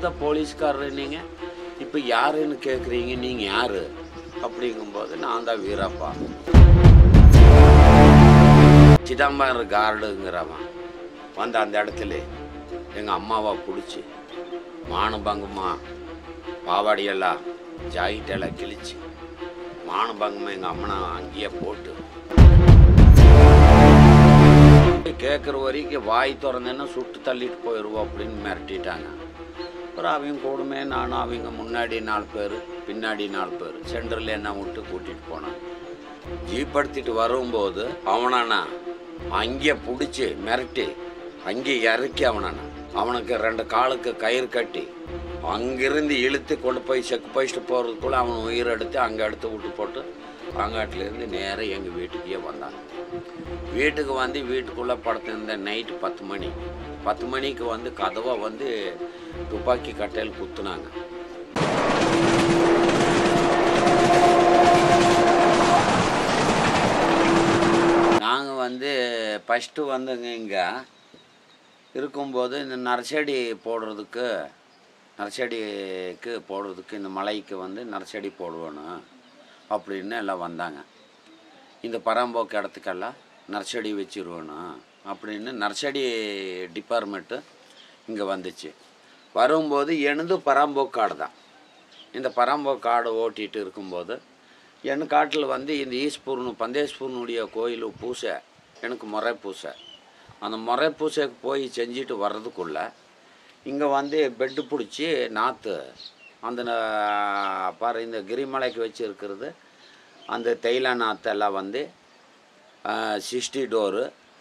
தான் போலீஸ்காரர் நீங்கள் இப்போ யாருன்னு கேட்குறீங்க நீங்கள் யார் அப்படிங்கும்போது நான் தான் வீரப்பா சிதம்பரம் கார்டுங்கிறவன் வந்து அந்த இடத்துல எங்கள் அம்மாவை பிடிச்சி மானபங்கம்மா பாவாடியெல்லாம் ஜாக்கெட்டெல்லாம் கிழிச்சு மானபங்கமாக எங்கள் அம்மனை அங்கேயே போட்டு கேட்குற வரைக்கும் வாய் திறந்தேன்னா சுட்டு தள்ளிட்டு போயிடுவோம் அப்படின்னு மிரட்டிட்டாங்க அப்புறம் அவங்க கூடமே நானும் அவங்க முன்னாடி நாலு பேர் பின்னாடி நாலு பேர் சென்டரில் என்ன விட்டு கூட்டிகிட்டு போனாங்க ஜீப் எடுத்துட்டு வரும்போது அவனானா அங்கே பிடிச்சி மிரட்டி அங்கே இறக்கி அவனானா அவனுக்கு ரெண்டு காலுக்கு கயிறு கட்டி அங்கிருந்து இழுத்து கொண்டு போய் செக் போயிட்டு போகிறதுக்குள்ளே அவன் உயிர் எடுத்து அங்கே எடுத்து விட்டு போட்டு அங்காட்டிலேருந்து நேராக எங்கள் வீட்டுக்கே வந்தாங்க வீட்டுக்கு வந்து வீட்டுக்குள்ளே படுத்திருந்த நைட்டு பத்து மணி பத்து மணிக்கு வந்து கதவை வந்து துப்பாக்கி கட்டையில் குத்துனாங்க நாங்கள் வந்து ஃபஸ்ட்டு வந்துங்க இங்கே இருக்கும்போது இந்த நர்சடி போடுறதுக்கு நர்சடிக்கு போடுறதுக்கு இந்த மலைக்கு வந்து நர்சடி போடுவேணும் அப்படின்னு எல்லாம் வந்தாங்க இந்த பராம்போக்கு இடத்துக்கெல்லாம் நர்சடி வச்சிருவேணும் அப்படின்னு நர்சடி டிபார்ட்மெண்ட்டு இங்கே வந்துச்சு வரும்போது எனது பராம்போக்கு காடு தான் இந்த பராம்போக்கு காடு ஓட்டிகிட்டு இருக்கும்போது என் காட்டில் வந்து இந்த ஈஸ்பூர்னு பந்தேஸ்பூர்னுடைய கோயில் பூசை எனக்கு முறை பூசை அந்த முறை பூசைக்கு போய் செஞ்சுட்டு வர்றதுக்குள்ள இங்கே வந்து பெட்டு பிடிச்சி நாற்று அந்த நா- பாரு இந்த கிரிமலைக்கு வச்சுருக்கிறது அந்த தைல நாற்றெல்லாம் வந்து சிக்ஸ்டி டோரு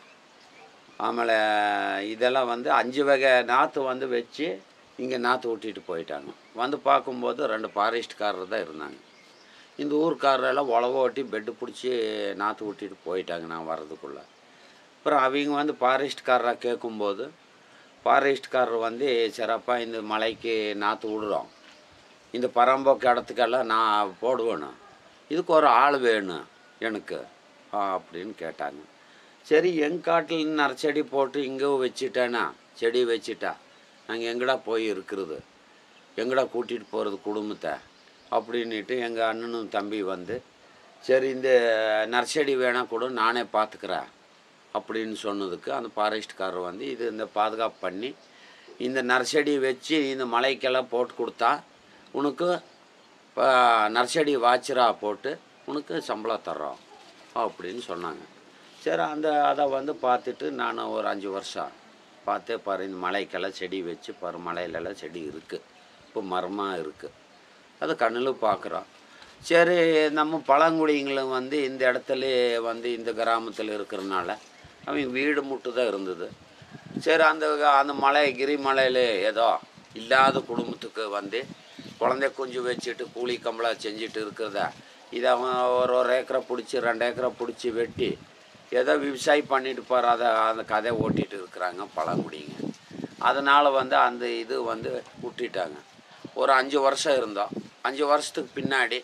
ஆಮೇಲೆ இதெல்லாம் வந்து அஞ்சு வகை நாற்று வந்து வச்சு இங்கே நாற்று ஊட்டிட்டு போயிட்டாங்க வந்து பார்க்கும்போது ரெண்டு ஃபாரஸ்ட்காரர் தான் இருந்தாங்க இந்த ஊர்க்காரெல்லாம் உழவு ஓட்டி பெட்டு பிடிச்சி நாற்று ஊட்டிட்டு போயிட்டாங்க நான் வர்றதுக்குள்ளே அப்புறம் அவங்க வந்து ஃபாரஸ்ட்காரராக கேட்கும்போது ஃபாரஸ்ட்காரர் வந்து சிறப்பாக இந்த மலைக்கு நாற்று விடுறோம் இந்த பரம்போக்கு இடத்துக்கெல்லாம் நான் போடுவேணும் இதுக்கு ஒரு ஆள் வேணும் எனக்கு ஆ, அப்படின்னு கேட்டாங்க சரி என் காட்டில் நிறைய செடி போட்டு இங்கே வச்சுட்டேனா செடி வச்சுட்டா நாங்கள் எங்கடா போய் இருக்கிறது எங்கடா கூட்டிகிட்டு போகிறது குடும்பத்தை அப்படின்னுட்டு எங்கள் அண்ணனும் தம்பி வந்து சரி இந்த நர்சடி வேணா கூட நானே பார்த்துக்கிறேன் அப்படின்னு சொன்னதுக்கு அந்த ஃபாரஸ்ட்காரர் வந்து இது இந்த பாதுகாப்பு பண்ணி இந்த நர்சடி வச்சு இந்த மலைக்கெல்லாம் போட்டு கொடுத்தா உனக்கு இப்போ நர்சடி வாட்சரா போட்டு உனக்கு சம்பளம் தர்றோம் அப்படின்னு சொன்னாங்க சரி அந்த அதை வந்து பார்த்துட்டு நான் ஒரு அஞ்சு வருஷம் பார்த்தே பாரு இந்த மலைக்கெல்லாம் செடி வச்சு பாரு மலையிலெல்லாம் செடி இருக்குது இப்போ மரமாக இருக்குது அதை கண்ணில் பார்க்குறோம் சரி நம்ம பழங்குடிங்களும் வந்து இந்த இடத்துல வந்து இந்த கிராமத்தில் இருக்கிறனால அவங்க வீடு முட்டு தான் இருந்தது சரி அந்த அந்த மலை கிரிமலையில் ஏதோ இல்லாத குடும்பத்துக்கு வந்து குழந்தை குஞ்சு வச்சுட்டு கூலி கம்பளா செஞ்சுட்டு இருக்கிறத இதை அவன் ஒரு ஒரு ஏக்கரை பிடிச்சி ரெண்டு ஏக்கரை பிடிச்சி வெட்டி ஏதோ விவசாயம் பண்ணிட்டு போகிற அதை அந்த கதையை ஓட்டிகிட்டு இருக்கிறாங்க பழங்குடிங்க அதனால் வந்து அந்த இது வந்து விட்டுட்டாங்க ஒரு அஞ்சு வருஷம் இருந்தோம் அஞ்சு வருஷத்துக்கு பின்னாடி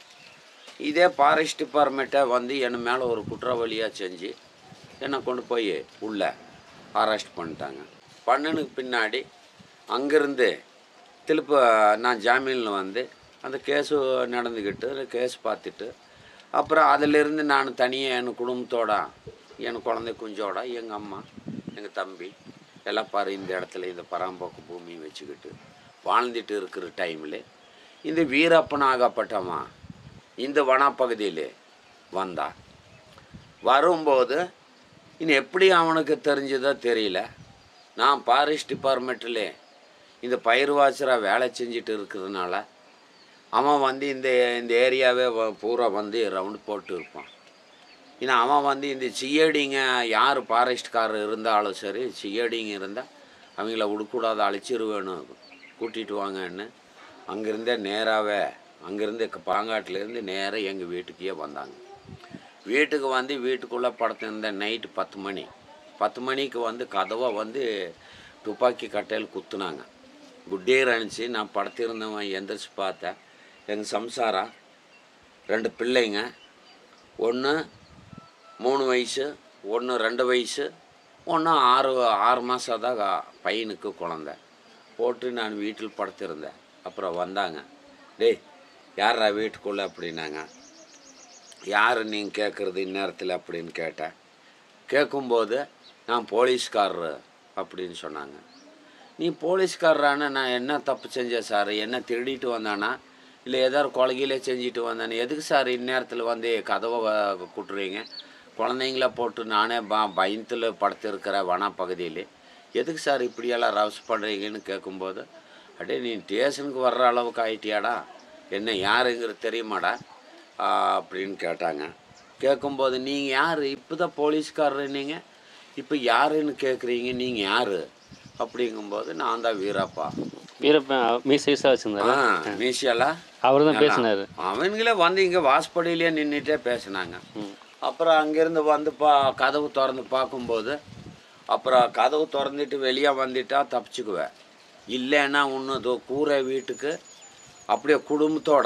இதே ஃபாரஸ்ட் டிபார்ட்மெண்ட்டை வந்து என் மேலே ஒரு குற்றவாளியாக செஞ்சு என்னை கொண்டு போய் உள்ள அரெஸ்ட் பண்ணிட்டாங்க பண்ணனுக்கு பின்னாடி அங்கேருந்து திருப்ப நான் ஜாமீனில் வந்து அந்த கேஸு நடந்துக்கிட்டு கேஸ் பார்த்துட்டு அப்புறம் அதிலிருந்து நான் தனியாக என் குடும்பத்தோட என் குழந்தை குஞ்சோட எங்கள் அம்மா எங்கள் தம்பி எல்லாம் பாரு இந்த இடத்துல இந்த பராம்போக்கு பூமி வச்சுக்கிட்டு வாழ்ந்துட்டு இருக்கிற டைமில் இந்த வீரப்பன் ஆகப்பட்டவன் இந்த வனப்பகுதியில் வந்தான் வரும்போது இன்னும் எப்படி அவனுக்கு தெரிஞ்சதோ தெரியல நான் ஃபாரஸ்ட் டிபார்ட்மெண்ட்டில் இந்த பயிர் வாசராக வேலை செஞ்சுட்டு இருக்கிறதுனால அவன் வந்து இந்த இந்த ஏரியாவே வ- பூரா வந்து ரவுண்டு போட்டு இருப்பான் ஏன்னா அவன் வந்து இந்த சிஐடிங்க யார் ஃபாரஸ்ட்காரர் இருந்தாலும் சரி சிஐடிங்க இருந்தால் அவங்கள விடக்கூடாது அழிச்சிருவேணும் கூட்டிகிட்டு வாங்கன்னு அங்கேருந்தே நேராகவே அங்கேருந்து பாங்காட்டிலேருந்து நேராக எங்கள் வீட்டுக்கே வந்தாங்க வீட்டுக்கு வந்து வீட்டுக்குள்ளே படுத்திருந்த நைட்டு பத்து மணி பத்து மணிக்கு வந்து கதவை வந்து துப்பாக்கி கட்டையில் குத்துனாங்க குட்டீர் அணிச்சு நான் படுத்திருந்தவன் எந்திரிச்சு பார்த்தேன் எங்கள் சம்சாரா ரெண்டு பிள்ளைங்க ஒன்று மூணு வயசு ஒன்று ரெண்டு வயசு ஒன்று ஆறு ஆறு மாதம் தான் பையனுக்கு குழந்த போட்டு நான் வீட்டில் படுத்திருந்தேன் அப்புறம் வந்தாங்க டேய் யாரா வீட்டுக்குள்ளே அப்படின்னாங்க யார் நீங்கள் கேட்குறது இந்நேரத்தில் அப்படின்னு கேட்டேன் கேட்கும்போது நான் போலீஸ்காரரு அப்படின்னு சொன்னாங்க நீ போலீஸ்காரரான நான் என்ன தப்பு செஞ்சேன் சார் என்ன திருடிட்டு வந்தானா இல்லை ஏதாவது கொலைகிலே செஞ்சுட்டு வந்தானே எதுக்கு சார் இந்நேரத்தில் வந்து கதவை வ- கூட்டுறீங்க குழந்தைங்கள போட்டு நானே ப பயத்தில் படுத்திருக்கிற வன பகுதியில் எதுக்கு சார் இப்படியெல்லாம் ரவுஸ் பண்ணுறீங்கன்னு கேட்கும்போது அடே நீ ஸ்டேஷனுக்கு வர்ற அளவுக்கு ஆயிட்டியாடா என்ன யாருங்கிறது தெரியுமாடா ஆ, அப்படின்னு கேட்டாங்க கேட்கும்போது நீங்கள் யார் இப்போ தான் போலீஸ்காரர் நீங்கள் இப்போ யாருன்னு கேட்குறீங்க நீங்கள் யார் அப்படிங்கும்போது நான் தான் வீரப்பா வீரப்பன் மீச வயசாக வச்சுருந்தாரு ஆ மீசியெல்லாம் அவர் தான் பேசினார் அவங்களே வந்து இங்கே வாசப்படியிலே நின்றுட்டே பேசினாங்க அப்புறம் அங்கேருந்து வந்து பா கதவு திறந்து பார்க்கும்போது அப்புறம் கதவு திறந்துட்டு வெளியே வந்துட்டா தப்பிச்சுக்குவேன் இல்லைன்னா ஒன்று கூரை வீட்டுக்கு அப்படியே குடும்பத்தோட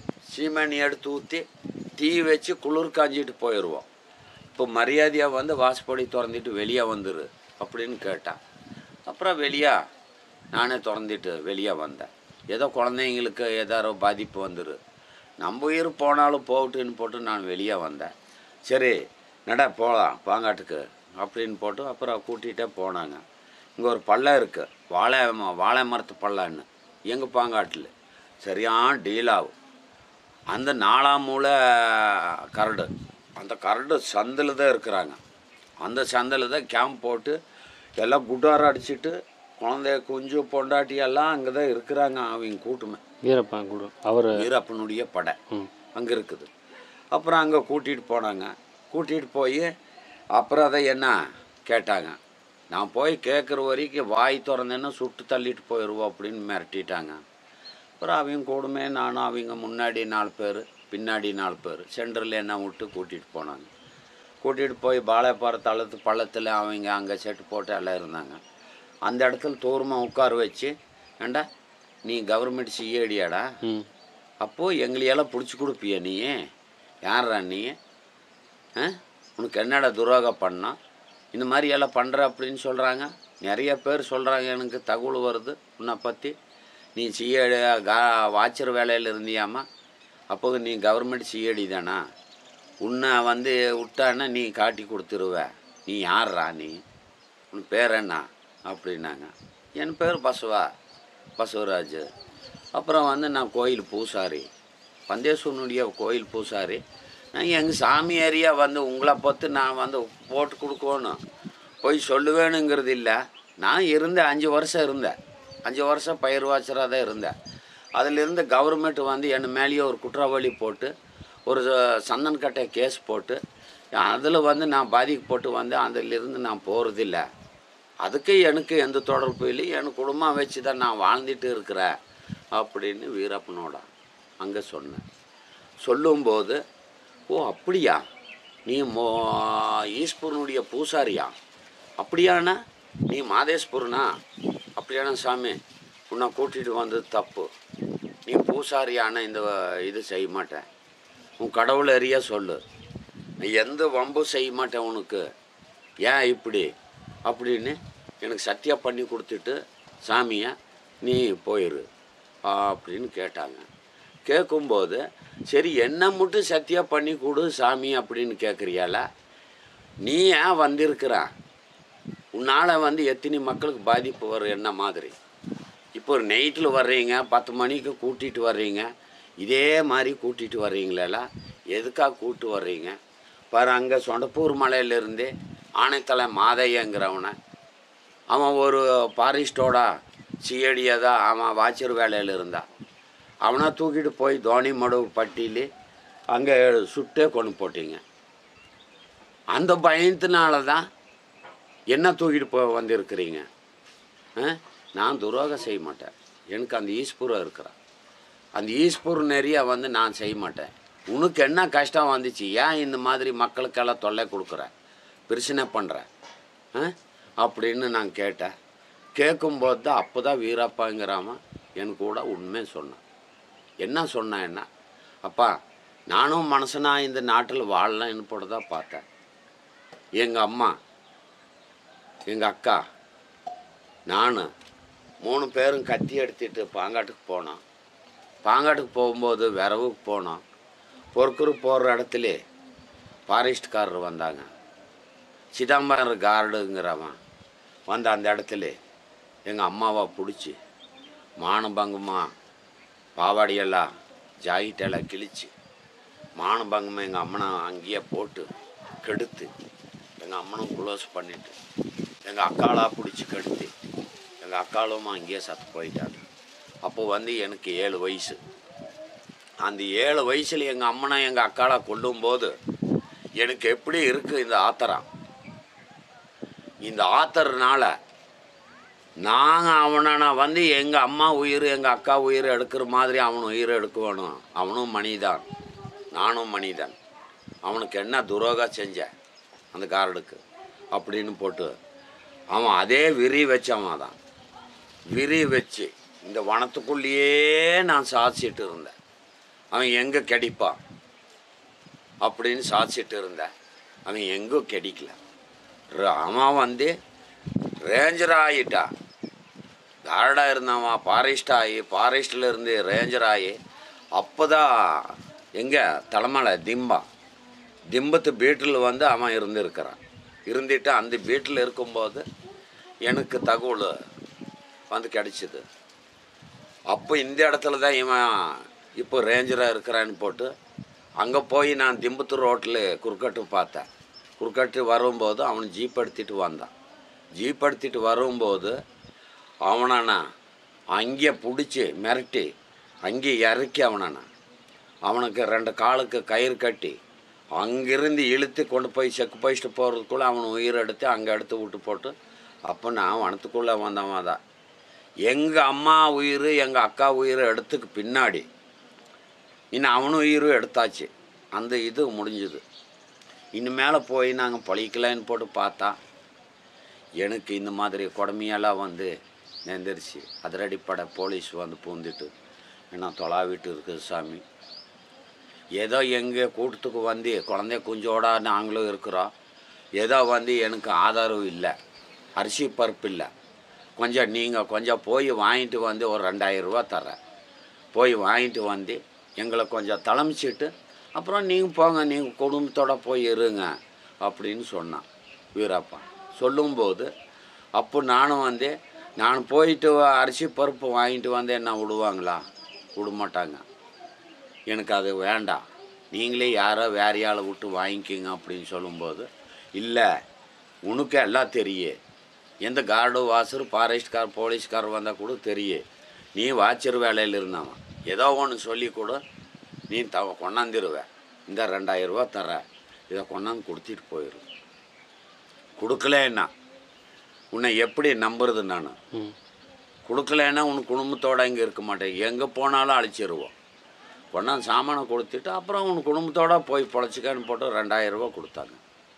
சீமணி எடுத்து ஊற்றி தீ வச்சு குளிர் காஞ்சிட்டு போயிடுவோம் இப்போ மரியாதையாக வந்து வாசப்படி திறந்துட்டு வெளியே வந்துரு அப்படின்னு கேட்டான் அப்புறம் வெளியே நானே திறந்துட்டு வெளியே வந்தேன் ஏதோ குழந்தைங்களுக்கு ஏதாரோ பாதிப்பு வந்துரு நம்ம உயிர் போனாலும் போகட்டுன்னு போட்டு நான் வெளியே வந்தேன் சரி நட போகலாம் பாங்காட்டுக்கு அப்படின்னு போட்டு அப்புறம் கூட்டிகிட்டே போனாங்க இங்கே ஒரு பள்ளம் இருக்குது வாழை ம- வாழை மரத்து பள்ளம்னு எங்கள் பாங்காட்டில் சரியான டீல் ஆகும் அந்த நாலாம் மூலை கரடு அந்த கரடு சந்தில் தான் இருக்கிறாங்க அந்த சந்தில் தான் கேம்ப் போட்டு எல்லாம் குட்டாரம் அடிச்சிட்டு குழந்தைய குஞ்சு பொண்டாட்டி எல்லாம் அங்கே தான் இருக்கிறாங்க அவங்க கூட்டுமே வீரப்பன் கூட அவர் வீரப்பனுடைய படை ம் அங்கே இருக்குது அப்புறம் அங்கே கூட்டிகிட்டு போனாங்க கூட்டிகிட்டு போய் அப்புறம் அதை என்ன கேட்டாங்க நான் போய் கேட்குற வரைக்கும் வாய் திறந்தேன்னா சுட்டு தள்ளிட்டு போயிடுவோம் அப்படின்னு மிரட்டிட்டாங்க அப்புறம் அவங்க கூடமே நானும் அவங்க முன்னாடி நாலு பேர் பின்னாடி நாலு பேர் சென்டரில் என்ன விட்டு கூட்டிகிட்டு போனாங்க கூட்டிகிட்டு போய் பாளையப்பாறை தளத்து பள்ளத்தில் அவங்க அங்கே செட்டு போட்டு எல்லாம் இருந்தாங்க அந்த இடத்துல தூரமாக உட்கார வச்சு ஏண்டா நீ கவர்மெண்ட் சிஏடியாடா ம் அப்போது எங்களையெல்லாம் பிடிச்சி கொடுப்பிய நீ யாரா நீ ஆ உனக்கு என்னடா துரோகம் பண்ணோம் இந்த மாதிரி எல்லாம் பண்ணுற அப்படின்னு சொல்கிறாங்க நிறைய பேர் சொல்கிறாங்க எனக்கு தகவல் வருது உன்னை பற்றி நீ சிஏடி கா வாட்சர் வேலையில் இருந்தியாமா அப்போ நீ கவர்மெண்ட் சிஏடி தானா உன்னை வந்து விட்டான்னா நீ காட்டி கொடுத்துருவ நீ யார்ரா நீ உன் பேர் என்ன அப்படின்னாங்க என் பேர் பசுவா பசுவராஜ் அப்புறம் வந்து நான் கோயில் பூசாரி பந்தேஸ்வரனுடைய கோயில் பூசாரி நான் எங்கள் சாமி ஏரியா வந்து உங்களை பார்த்து நான் வந்து போட்டு கொடுக்கணும் போய் சொல்லுவேணுங்கிறது இல்லை நான் இருந்தேன் அஞ்சு வருஷம் இருந்தேன் அஞ்சு வருஷம் பயிர் வாச்சராக தான் இருந்தேன் அதிலிருந்து கவர்மெண்ட் வந்து என் மேலேயே ஒரு குற்றவாளி போட்டு ஒரு சந்தன் கட்டை கேஸ் போட்டு அதில் வந்து நான் பாதிக்கப்பட்டு வந்து அதிலிருந்து நான் போகிறதில்ல அதுக்கு எனக்கு எந்த தொடர்பு இல்லை என் குடும்பம் வச்சு தான் நான் வாழ்ந்துட்டு இருக்கிறேன் அப்படின்னு வீரப்பனோட அங்கே சொன்னேன் சொல்லும்போது ஓ அப்படியா நீ மோ ஈஸ்வரனுடைய பூசாரியா அப்படியாண்ணா நீ மாதேஸ்வரனா அப்படியாண்ணா சாமி உன்னை கூட்டிகிட்டு வந்தது தப்பு நீ பூசாரியான இந்த இது செய்ய மாட்டேன் உன் கடவுள் அறியா சொல்லு நீ எந்த வம்பும் செய்ய மாட்டேன் உனக்கு ஏன் இப்படி அப்படின்னு எனக்கு சத்தியா பண்ணி கொடுத்துட்டு சாமியை நீ போயிரு அப்படின்னு கேட்டாங்க கேட்கும்போது சரி என்ன மட்டும் சத்தியா பண்ணி கொடு சாமி அப்படின்னு கேட்குறியால நீ ஏன் வந்திருக்கிற உன்னால் வந்து எத்தனை மக்களுக்கு பாதிப்பு வரும் என்ன மாதிரி இப்போ ஒரு நைட்டில் வர்றீங்க பத்து மணிக்கு கூட்டிகிட்டு வர்றீங்க இதே மாதிரி கூட்டிகிட்டு வர்றீங்களா எதுக்காக கூட்டு வர்றீங்க பாரு அங்கே சொண்டப்பூர் மலையிலேருந்து ஆனைத்தலை மாதையங்கிறவனை அவன் ஒரு ஃபாரிஸ்டோட சிஐடியாக தான் அவன் வாட்சர் வேலையில் இருந்தான் அவனை தூக்கிட்டு போய் தோனி மடுவு பட்டியில் அங்கே சுட்டே கொண்டு போட்டீங்க அந்த பயத்தினால தான் என்ன தூக்கிட்டு போ வந்திருக்கிறீங்க ஆ? நான் துரோகம் செய்ய மாட்டேன் எனக்கு அந்த ஈஸ்வரம் இருக்கிறான் அந்த ஈஸ்வர நிறைய வந்து நான் செய்ய மாட்டேன் உனக்கு என்ன கஷ்டம் வந்துச்சு ஏன் இந்த மாதிரி மக்களுக்கெல்லாம் தொல்லை கொடுக்குற பிரச்சனை பண்ணுற அப்படின்னு நான் கேட்டேன் கேட்கும்போது தான் அப்போ தான் வீரப்பாங்கிறாம என் கூட உண்மை சொன்னான் என்ன சொன்னேன் என்ன அப்பா நானும் மனுஷனா இந்த நாட்டில் வாழலாம்னு போட்டு தான் பார்த்தேன் எங்கள் அம்மா எங்கள் அக்கா நான் மூணு பேரும் கத்தி எடுத்துட்டு பாங்காட்டுக்கு போனோம் பாங்காட்டுக்கு போகும்போது விரவுக்கு போனோம் பொறுக்குறு போகிற இடத்துல ஃபாரஸ்ட்காரர் வந்தாங்க சிதம்பரம் கார்டுங்கிறவன் வந்து அந்த இடத்துல எங்கள் அம்மாவை பிடிச்சி மானபங்கமாக பாவாடியெல்லாம் ஜாக்கெட்டெல்லாம் கிழிச்சு மானபங்கமாக எங்கள் அம்மனை அங்கேயே போட்டு கெடுத்து எங்கள் அம்மனும் க்ளோஸ் பண்ணிட்டு எங்கள் அக்காளாக பிடிச்சி கெடுத்து எங்கள் அக்காளும் அங்கேயே சத்து போயிட்டாங்க அப்போ வந்து எனக்கு ஏழு வயசு அந்த ஏழு வயசில் எங்கள் அம்மனை எங்கள் அக்காளை கொல்லும்போது எனக்கு எப்படி இருக்குது இந்த ஆத்திரம் இந்த ஆத்தர்னால நாங்கள் அவனை நான் வந்து எங்கள் அம்மா உயிர் எங்கள் அக்கா உயிர் எடுக்கிற மாதிரி அவன் உயிர் எடுக்க வேணும் அவனும் மனிதான் நானும் மனிதன் அவனுக்கு என்ன துரோகம் செஞ்சேன் அந்த காரடுக்கு அப்படின்னு போட்டு அவன் அதே விரி வச்சவன் தான் விரி வச்சு இந்த வனத்துக்குள்ளேயே நான் சாதிச்சிட்டு இருந்தேன் அவன் எங்கே கிடைப்பான் அப்படின்னு சாதிச்சிட்டு இருந்தேன் அவன் எங்கும் கிடைக்கல ர- அவன் வந்து ரேஞ்சர் ஆகிட்டான் கார்டாக இருந்தவன் ஃபாரஸ்ட் ஆகி ஃபாரஸ்ட்டில் இருந்து ரேஞ்சர் ஆகி அப்போ தான் எங்கே தலைமலை திம்பா திம்பத்து வீட்டில் வந்து அவன் இருந்திருக்கிறான் இருந்துட்டு அந்த வீட்டில் இருக்கும்போது எனக்கு தகவல் வந்து கிடைச்சிது அப்போ இந்த இடத்துல தான் இவன் இப்போ ரேஞ்சராக இருக்கிறான்னு போட்டு அங்கே போய் நான் திம்பத்தூர் ரோட்டில் குறுக்கட்டு பார்த்தேன் குறுக்கட்டு வரும்போது அவன் ஜீப் எடுத்துட்டு வந்தான் ஜீப் எடுத்துட்டு வரும்போது அவனை நான் அங்கேயே பிடிச்சி மிரட்டி அங்கேயே இறக்கி அவனை நான் அவனுக்கு ரெண்டு காலுக்கு கயிறு கட்டி அங்கிருந்து இழுத்து கொண்டு போய் செக்கு போயிட்டு போகிறதுக்குள்ளே அவன் உயிர் எடுத்து அங்கே எடுத்து விட்டு போட்டு அப்போ நான் வனத்துக்குள்ளே வந்தவன் தான் எங்கள் அம்மா உயிர் எங்கள் அக்கா உயிர் எடுத்துக்கு பின்னாடி இன்னும் அவனும் உயிரும் எடுத்தாச்சு அந்த இது முடிஞ்சுது இனிமேல் போய் நாங்கள் பழிக்கலான்னு போட்டு பார்த்தா எனக்கு இந்த மாதிரி கொடுமையெல்லாம் வந்து நெந்திரிச்சு அதிரடிப்படை போலீஸ் வந்து பூந்துட்டு என்ன தொலாவிட்டு இருக்குது சாமி ஏதோ எங்கள் கூட்டத்துக்கு வந்து குழந்தைய குஞ்சோட நாங்களும் இருக்கிறோம் ஏதோ வந்து எனக்கு ஆதரவு இல்லை அரிசி பருப்பு இல்லை கொஞ்சம் நீங்கள் கொஞ்சம் போய் வாங்கிட்டு வந்து ஒரு ரெண்டாயிரம் ரூபா தர்றேன் போய் வாங்கிட்டு வந்து எங்களை கொஞ்சம் தலைமிச்சிட்டு அப்புறம் நீங்கள் போங்க நீங்கள் குடும்பத்தோட போய் இருங்க அப்படின்னு சொன்னான் வீரப்பா சொல்லும்போது அப்போ நானும் வந்து நான் போயிட்டு அரிசி பருப்பு வாங்கிட்டு வந்து என்ன விடுவாங்களா விட மாட்டாங்க எனக்கு அது வேண்டாம் நீங்களே யாரோ வேற ஆளை விட்டு வாங்கிக்கிங்க அப்படின்னு சொல்லும்போது இல்லை உனக்கு எல்லாம் தெரியும் எந்த கார்டு வாசர் ஃபாரஸ்ட்கார் போலீஸ்கார் வந்தால் கூட தெரியும் நீ வாட்சர் வேலையில் இருந்தவன் ஏதோ ஒன்று சொல்லி கூட நீ த கொண்டாந்துருவ இந்த ரெண்டாயிரம் ரூபா தர இதை கொண்டாந்து கொடுத்துட்டு போயிரு கொடுக்கலன்னா உன்னை எப்படி நம்புறது நான் ம் கொடுக்கலன்னா உன் குடும்பத்தோடு இங்கே இருக்க மாட்டேன் எங்கே போனாலும் அழைச்சிருவோம் கொண்டாந்து சாமானை கொடுத்துட்டு அப்புறம் உன் குடும்பத்தோட போய் பொழைச்சிக்கன்னு போட்டு ரெண்டாயிரம் ரூபா கொடுத்தாங்க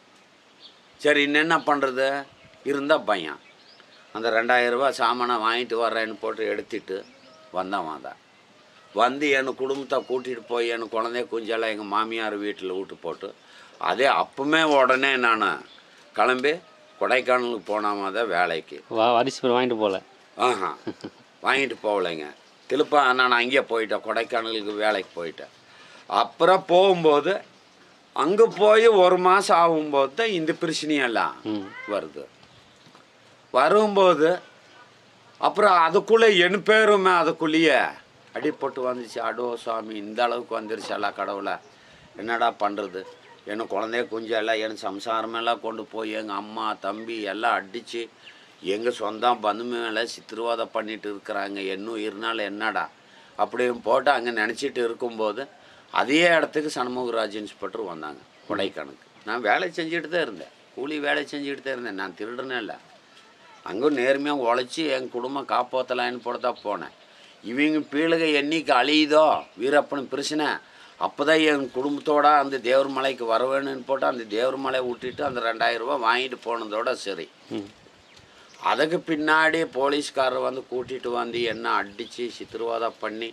சரி இன்னும் என்ன பண்ணுறது இருந்தால் பையன் அந்த ரெண்டாயிரம் ரூபா சாமானை வாங்கிட்டு வர்றேன்னு போட்டு எடுத்துட்டு வந்தான் வந்தான் வந்து என் குடும்பத்தை கூட்டிகிட்டு போய் என் குழந்தைய குஞ்செல்லாம் எங்கள் மாமியார் வீட்டில் விட்டு போட்டு அதே அப்பவுமே உடனே நான் கிளம்பி கொடைக்கானலுக்கு போனாம தான் வேலைக்கு வா அரிசி பருப்பு வாங்கிட்டு போகல ஆஹா வாங்கிட்டு போகலைங்க திருப்ப நான் அங்கேயே போயிட்டேன் கொடைக்கானலுக்கு வேலைக்கு போயிட்டேன் அப்புறம் போகும்போது அங்கே போய் ஒரு மாதம் ஆகும்போது தான் இந்த பிரச்சனையெல்லாம் ம் வருது வரும்போது அப்புறம் அதுக்குள்ளே என் பேருமே அதுக்குள்ளேயே அடிப்பட்டு வந்துச்சு அடோ சாமி இந்த அளவுக்கு வந்துருச்சு எல்லாம் கடவுளை என்னடா பண்ணுறது என் குழந்தைய குஞ்சு எல்லாம் என் சம்சாரமெல்லாம் கொண்டு போய் எங்கள் அம்மா தம்பி எல்லாம் அடித்து எங்கள் சொந்தம் பந்து மேலே சித்திரவதை பண்ணிட்டு இருக்கிறாங்க என்ன இருந்தாலும் என்னடா அப்படின்னு போட்டு அங்கே நினச்சிட்டு இருக்கும்போது அதே இடத்துக்கு சண்முகராஜ் இன்ஸ்பெக்டர் வந்தாங்க கொடைக்கானலுக்கு நான் வேலை செஞ்சுட்டு தான் இருந்தேன் கூலி வேலை செஞ்சுட்டு தான் இருந்தேன் நான் திருடுனே இல்லை அங்கே நேர்மையாக உழைச்சி என் குடும்பம் காப்பாற்றலான்னு போட்டு தான் போனேன் இவங்க பீழுக என்னைக்கு அழியுதோ வீரப்பன் பிரச்சனை அப்போ தான் என் குடும்பத்தோட அந்த தேவர் மலைக்கு வரவேணும்னு போட்டு அந்த தேவர் மலையை விட்டுட்டு அந்த ரெண்டாயிரம் ரூபாய் வாங்கிட்டு போனதோட சரி ம் அதுக்கு பின்னாடி போலீஸ்காரர் வந்து கூட்டிகிட்டு வந்து என்ன அடித்து சித்திரவதை பண்ணி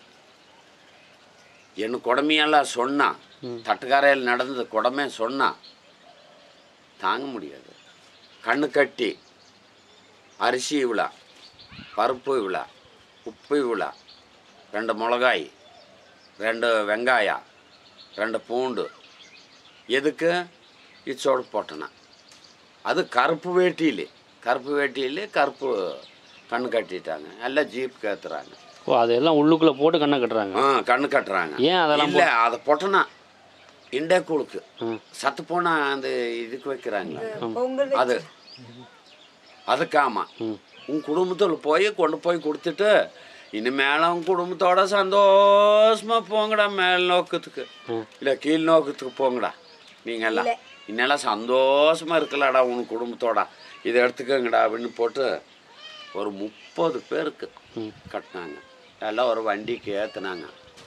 என் குடமையெல்லாம் சொன்னான் ம். தட்டுக்காரையில் நடந்தது குடமே சொன்னான் தாங்க முடியாது கண்ணு கட்டி அரிசி இவ்வளோ பருப்பு இவ்வளோ உப்பு இவ்வளோ ரெண்டு மிளகாய் ரெண்டு வெங்காயம் ரெண்டு பூண்டு எதுக்கு இச்சோடு போட்டேனா அது கருப்பு வேட்டியில் கருப்பு வேட்டியில் கருப்பு கண்ணு கட்டிட்டாங்க எல்லாம் ஜீப் கேத்துறாங்க ஓ அதெல்லாம் உள்ளுக்குள்ளே போட்டு கண்ணை கட்டுறாங்க ஆ கண்ணு கட்டுறாங்க ஏன் அதெல்லாம் இல்லை அதை பொட்டனா இண்டே கூழுக்கு ம் சத்து போனா அந்த இதுக்கு வைக்கிறாங்க பொங்கல் அது அதுக்கு ஆமாம் ம் உன் குடும்பத்தில் போய் கொண்டு போய் கொடுத்துட்டு இனிமேல உன் குடும்பத்தோட சந்தோஷமா போங்கடா மேல் நோக்கத்துக்கு ம். இல்லை கீழ் நோக்கத்துக்கு போங்கடா நீங்கெல்லாம் இன்னெல்லாம் சந்தோஷமா இருக்கலாடா உன் குடும்பத்தோட இதை எடுத்துக்கங்கடா அப்படின்னு போட்டு ஒரு முப்பது பேருக்கு ம் கட்டினாங்க எல்லாம் ஒரு வண்டிக்கு ஏற்றுனாங்க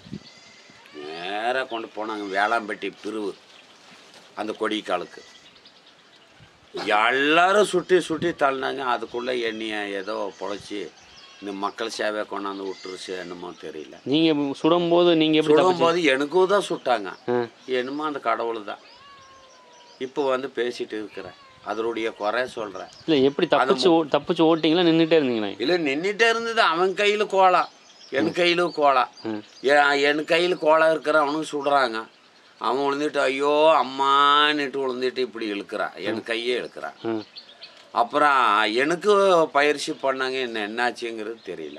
நேராக கொண்டு போனாங்க வேளாம்பட்டி பிரிவு அந்த கொடிக்காலுக்கு எல்லாரும் சுட்டி சுட்டி தள்ளினாங்க அதுக்குள்ளே எண்ணிய ஏதோ பொழைச்சி இந்த மக்கள் சேவை கொண்டாந்து விட்டுருச்சு என்னமோ தெரியல நீங்கள் சுடும்போது நீங்கள் எப்படி தப்பிச்சு சுடும்போது எனக்கும் தான் சுட்டாங்க ஆ என்னமோ அந்த கடவுள் தான் இப்போ வந்து பேசிட்டு இருக்கிறேன் அதனுடைய குறை சொல்கிறேன் இல்லை எப்படி தப்பிச்சு ஓ- தப்பிச்சு ஓட்டிங்களா நின்றுட்டே இருந்தீங்களா இல்லை நின்றுட்டே இருந்தது அவன் கையில் கோலா என் கையில் கோலா ம் என் என் கையில் கோலா இருக்கிற அவனுக்கு சுடுறாங்க அவன் விழுந்துட்டு ஐயோ அம்மான்னுட்டு விழுந்துட்டு இப்படி இழுக்கிறான் என் கையே இழுக்கிறான் ம் அப்புறம் எனக்கு பயிற்சி பண்ணாங்க என்ன என்னாச்சுங்கிறது தெரியல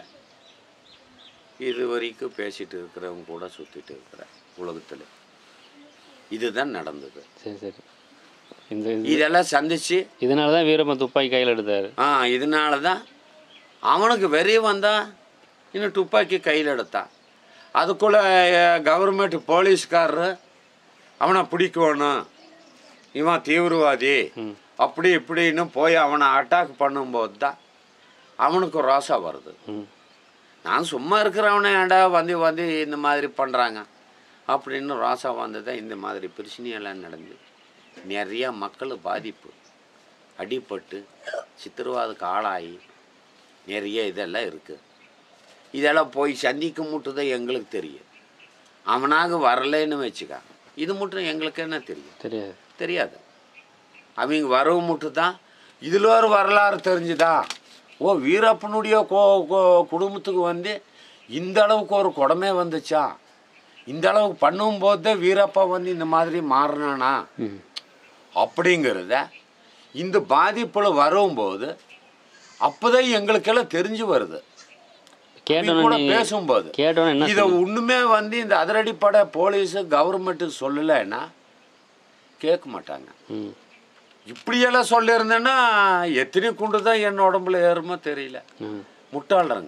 இது வரைக்கும் பேசிட்டு இருக்கிறவங்க கூட சுற்றிட்டு இருக்கிறேன் உலகத்தில் இதுதான் நடந்தது சரி சரி இந்த இது இதெல்லாம் சந்திச்சு இதனால தான் வீரப்பன் துப்பாக்கி கையில் எடுத்தார் ஆ இதனால தான் அவனுக்கு வெறி வந்தா இன்னும் துப்பாக்கி கையில் எடுத்தான் அதுக்குள்ளே கவர்மெண்ட் போலீஸ்காரரு அவனை பிடிக்கணும் இவன் தீவிரவாதி ம் அப்படி இப்படின்னு போய் அவனை அட்டாக் பண்ணும்போது தான் அவனுக்கு ரோசா வருது ம் நான் சும்மா இருக்கிறவனை ஏன்டா வந்து வந்து இந்த மாதிரி பண்ணுறாங்க அப்படின்னு ரோசா வந்தது இந்த மாதிரி பிரச்சனையெல்லாம் நடந்து நிறைய மக்கள் பாதிப்பு அடிபட்டு சித்திரவாதுக்கு ஆளாகி நிறைய இதெல்லாம் இருக்குது இதெல்லாம் போய் சந்திக்க மட்டும் தான் எங்களுக்கு தெரியும் அவனாக வரலைன்னு வச்சுக்க இது மட்டும் எங்களுக்கு என்ன தெரியும் தெரியாது தெரியாது அவங்க வரவு மட்டும் தான் இதில் ஒரு வரலாறு தெரிஞ்சுதா ஓ வீரப்பனுடைய கோ கோ- குடும்பத்துக்கு வந்து இந்த அளவுக்கு ஒரு குடமே வந்துச்சா இந்த அளவுக்கு பண்ணும்போது தான் வீரப்பா வந்து இந்த மாதிரி மாறினானா ம் அப்படிங்கிறத இந்த பாதிப்பில் வரும்போது அப்போதான் எங்களுக்கெல்லாம் தெரிஞ்சு வருது அவங்க கேட்டோன்னே கூட நீங்க- பேசும்போது கேட்டோன்னே என்ன இதை ஒண்ணுமே வந்து இந்த அதிரடிப்படை போலீஸு கவர்மெண்ட்டுக்கு சொல்லலைன்னா கேட்க மாட்டாங்க ம் இப்படியெல்லாம் சொல்லியிருந்தேன்னா எத்தனை குண்டு தான் என் உடம்புல ஏறுமோ தெரியல ம் முட்டாளுறங்க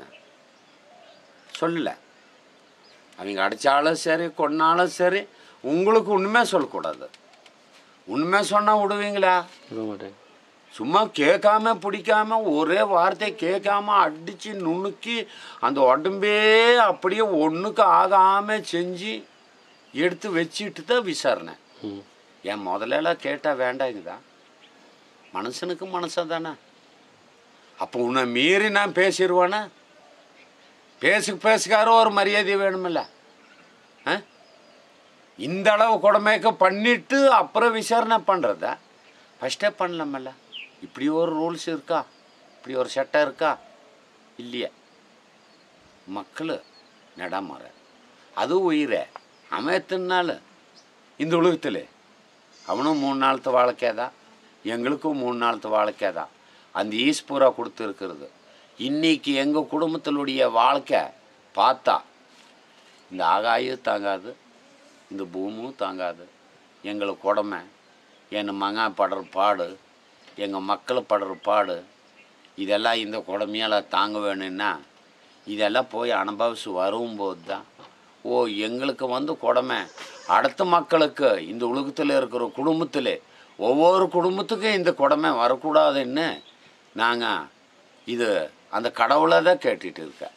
சொல்லல அவங்க அடித்தாலும் சரி கொன்னாலும் சரி உங்களுக்கு உண்மையே சொல்லக்கூடாது உண்மை சொன்னால் விடுவீங்களா விட மாட்டேன் சும்மா கேட்காம பிடிக்காம ஒரே வார்த்தை கேட்காம அடித்து நுணுக்கி அந்த உடம்பே அப்படியே ஒன்றுக்கு ஆகாமல் செஞ்சு எடுத்து வச்சுட்டு தான் விசாரணை ம் என் முதலெல்லாம் கேட்டால் வேண்டாங்குதா மனுஷனுக்கு மனுஷன் தானே அப்போ உன்னை மீறி நான் பேசிடுவானே பேசு பேசுக்கார ஒரு மரியாதை வேணுமில்ல ஆ இந்த அளவு கொடுமைக்கு பண்ணிட்டு அப்புறம் விசாரணை பண்ணுறத ஃபஸ்ட்டே பண்ணலாமல்ல இப்படி ஒரு ரூல்ஸ் இருக்கா இப்படி ஒரு சட்டம் இருக்கா இல்லையே மக்கள் நடாமற அது உயிரே அவன் எத்தனை நாள் இந்த உலகத்தில் அவனும் மூணு நாளத்து வாழ்க்கைதான் எங்களுக்கும் மூணு நாளத்து வாழ்க்கைதான் அந்த ஈஸ்பூரா கொடுத்துருக்கிறது இன்னைக்கு எங்கள் குடும்பத்தினுடைய வாழ்க்கை பார்த்தா இந்த ஆகாயம் தாங்காது இந்த பூமியும் தாங்காது எங்களுக்கு உடமை என் மகன் படுற பாடு எங்கள் மக்கள் படுற பாடு இதெல்லாம் இந்த குடமையால் தாங்க வேணும்னா இதெல்லாம் போய் அனுபவிச்சு வரும்போது தான் ஓ எங்களுக்கு வந்து குடமை அடுத்த மக்களுக்கு இந்த உலகத்தில் இருக்கிற குடும்பத்தில் ஒவ்வொரு குடும்பத்துக்கும் இந்த குடமை வரக்கூடாதுன்னு நாங்கள் இது அந்த கடவுளை தான் கேட்டுட்டு இருக்கேன்